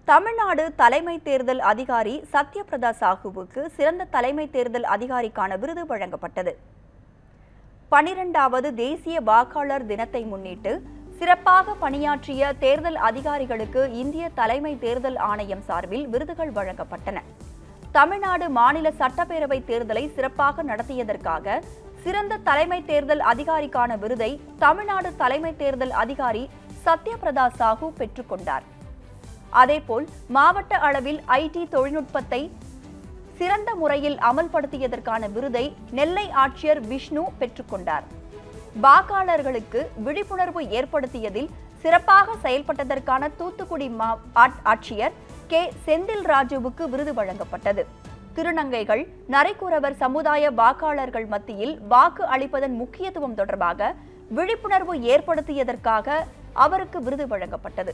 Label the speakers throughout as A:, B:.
A: தமிழ்நாடு தலைமை தேர்தல் அதிகாரி சத்யபிரதா சாஹூவுக்கு சிறந்த தலைமை தேர்தல் அதிகாரிக்கான விருது வழங்கப்பட்டது பனிரெண்டாவது தேசிய வாக்காளர் தினத்தை முன்னிட்டு சிறப்பாக பணியாற்றிய தேர்தல் அதிகாரிகளுக்கு இந்திய தலைமை தேர்தல் ஆணையம் சார்பில் விருதுகள் வழங்கப்பட்டன தமிழ்நாடு மாநில சட்டப்பேரவை தேர்தலை சிறப்பாக நடத்தியதற்காக சிறந்த தலைமை தேர்தல் அதிகாரிக்கான விருதை தமிழ்நாடு தலைமை தேர்தல் அதிகாரி சத்யபிரதா சாஹூ பெற்றுக்கொண்டார் அதேபோல் மாவட்ட அளவில் ஐடி தொழில்நுட்பத்தை சிறந்த முறையில் அமல்படுத்தியதற்கான விருதை நெல்லை ஆட்சியர் விஷ்ணு பெற்றுக்கொண்டார் வாக்காளர்களுக்கு விழிப்புணர்வு ஏற்படுத்தியதில் சிறப்பாக செயல்பட்டதற்கான தூத்துக்குடி மா ஆட்- ஆட்சியர் கே செந்தில் ராஜுவுக்கு விருது வழங்கப்பட்டது திருநங்கைகள் நரைக்குறவர் சமுதாய வாக்காளர்கள் மத்தியில் வாக்கு அளிப்பதன் முக்கியத்துவம் தொடர்பாக விழிப்புணர்வு ஏற்படுத்தியதற்காக அவருக்கு விருது வழங்கப்பட்டது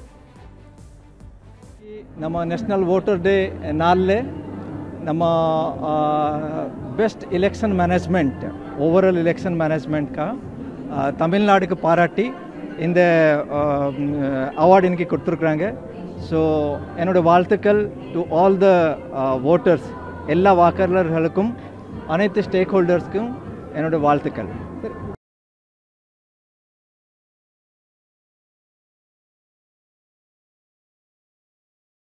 B: ನಮ್ಮ ನ್ಯಾಷನಲ್ ವೋಟರ್ ಡೇ ನಾಳೆ ನಮ್ಮ best election management overall election management கா தமிழ்நாடுக்கு பாராட்டி இந்த அவார்டு எனக்கு கொடுத்துருக்குறாங்க ஸோ என்னோட வாழ்த்துக்கள் டு ஆல் த ஓட்டர்ஸ் எல்லா வாக்காளர்களுக்கும் அனைத்து ஸ்டேக் ஹோல்டர்ஸ்க்கும் என்னோட வாழ்த்துக்கள்